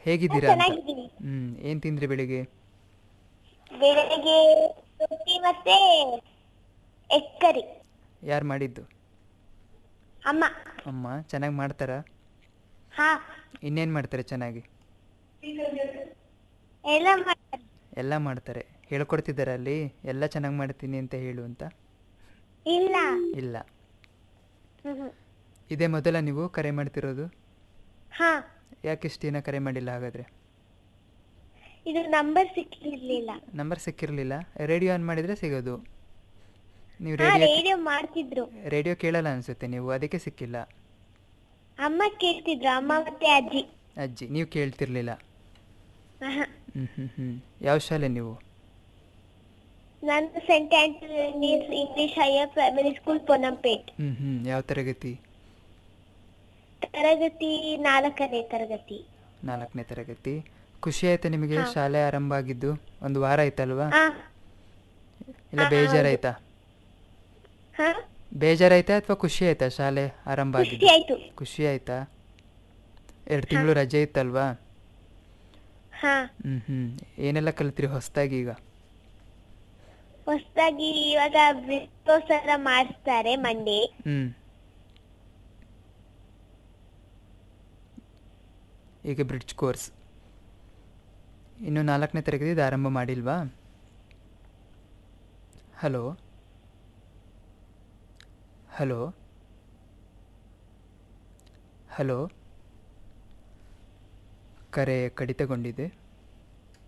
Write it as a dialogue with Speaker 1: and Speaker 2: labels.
Speaker 1: ಹೇಗಿದ್ದೀರಾ ಅಂತ
Speaker 2: ಚೆನ್ನಾಗಿದ್ದೀನಿ
Speaker 1: ಹ್ಞೂ ಏನು ತಿಂದ್ರಿ ಬೆಳಿಗ್ಗೆ
Speaker 2: ಬೆಳಗ್ಗೆ ರೊಟ್ಟಿ ಮತ್ತೆ ಎಗ್ ಕರಿ
Speaker 1: ಯಾರು ಮಾಡಿದ್ದು
Speaker 2: ಅಮ್ಮ
Speaker 1: ಅಮ್ಮ ಚೆನ್ನಾಗಿ ಮಾಡ್ತಾರಾ
Speaker 2: ಹಾ
Speaker 1: ಇನ್ನೇನು ಮಾಡ್ತಾರೆ ಚೆನ್ನಾಗಿ
Speaker 2: ಎಲ್ಲ ಮಾಡ್ತಾರೆ
Speaker 1: ಎಲ್ಲ ಮಾಡ್ತಾರೆ ಹೇಳ್ಕೊಡ್ತಿದ್ದಾರೆ ಅಲ್ಲಿ ಎಲ್ಲ ಚೆನ್ನಾಗಿ ಮಾಡ್ತೀನಿ ಅಂತ ಹೇಳು ಅಂತ
Speaker 2: ಇಲ್ಲ
Speaker 1: ಇಲ್ಲ
Speaker 2: ಹ್ಮ್ ಹ್ಮ್.
Speaker 1: ಇದೇ ಮೊದಲ ನೀವು ಕರೆ ಮಾಡ್ತಿರೋದು
Speaker 2: ಹಾ
Speaker 1: ಯಾಕೆ ಇಷ್ಟು ದಿನ ಕರೆ ಮಾಡಿಲ್ಲ ಹಾಗಾದರೆ
Speaker 2: ಇದು ನಂಬರ್ ಸಿಕ್ಕಿರ್ಲಿಲ್ಲ
Speaker 1: ನಂಬರ್ ಸಿಕ್ಕಿರಲಿಲ್ಲ ರೇಡಿಯೋ ಆನ್ ಮಾಡಿದರೆ ಸಿಗೋದು ನೀವು
Speaker 2: ಹಾ
Speaker 1: ರೇಡಿಯೋ
Speaker 2: ರೇಡಿಯೋ ಮಾಡ್ತಿದ್ರು
Speaker 1: ರೇಡಿಯೋ ಕೇಳಲ್ಲ ಅನಿಸುತ್ತೆ ನೀವು ಅದಕ್ಕೆ ಸಿಕ್ಕಿಲ್ಲ
Speaker 2: ಅಮ್ಮ ಕೇಳ್ತಿದ್ರು ಅಮ್ಮ ಮತ್ತೆ ಅಜ್ಜಿ
Speaker 1: ಅಜ್ಜಿ ನೀವು ಕೇಳ್ತಿರ್ಲಿಲ್ಲ
Speaker 2: ಆಹಾ.
Speaker 1: ಹ್ಞೂ ಹ್ಞೂ ಹ್ಞೂ ಯಾವ ಶಾಲೆ ನೀವು
Speaker 2: ನಾನು Saint Antony's English higher primary school Ponnampet
Speaker 1: ಹ್ಞೂ ಹ್ಞೂ ಯಾವ ತರಗತಿ
Speaker 2: ತರಗತಿ ನಾಲ್ಕನೇ ತರಗತಿ
Speaker 1: ನಾಲ್ಕನೇ ತರಗತಿ ಖುಷಿ ಆಯ್ತಾ ನಿಮಗೆ
Speaker 2: ಹಾ.
Speaker 1: ಶಾಲೆ ಆರಂಭ ಆಗಿದ್ದು ಒಂದು ವಾರ ಆಯ್ತಲ್ವಾ
Speaker 2: ಹಾ
Speaker 1: ಇಲ್ಲ
Speaker 2: ಹಾ,
Speaker 1: ಬೇಜಾರಾಯ್ತಾ
Speaker 2: ಹಾ
Speaker 1: ಬೇಜಾರಾಯ್ತಾ ಅಥವಾ ಖುಷಿ ಆಯ್ತಾ ಶಾಲೆ ಆರಂಭ
Speaker 2: ಖುಷಿ
Speaker 1: ಆಗಿದ್ದು
Speaker 2: ಆಯ್ತು
Speaker 1: ಖುಷಿ ಆಯ್ತಾ ಎರಡು ತಿಂಗಳು ರಜೆ ಇತ್ತಲ್ವಾ
Speaker 2: ಹಾ
Speaker 1: ಹ್ಞೂ ಹ್ಞೂ ಏನೆಲ್ಲ ಕಲಿತ್ರಿ ಹೊಸದಾಗಿ ಈಗ
Speaker 2: ಹೊಸದಾಗಿ ಇವಾಗ ವೃತ್ತೋತ್ಸವ ಮಾಡಿಸ್ತಾರೆ ಮಂಡೇ
Speaker 1: ಹ್ಞೂ ಈಗ ಬ್ರಿಡ್ಜ್ ಕೋರ್ಸ್ ಇನ್ನು ನಾಲ್ಕನೇ ತರಗತಿದು ಆರಂಭ ಮಾಡಿಲ್ವಾ ಹಲೋ ಹಲೋ ಹಲೋ ಕರೆ ಕಡಿತಗೊಂಡಿದೆ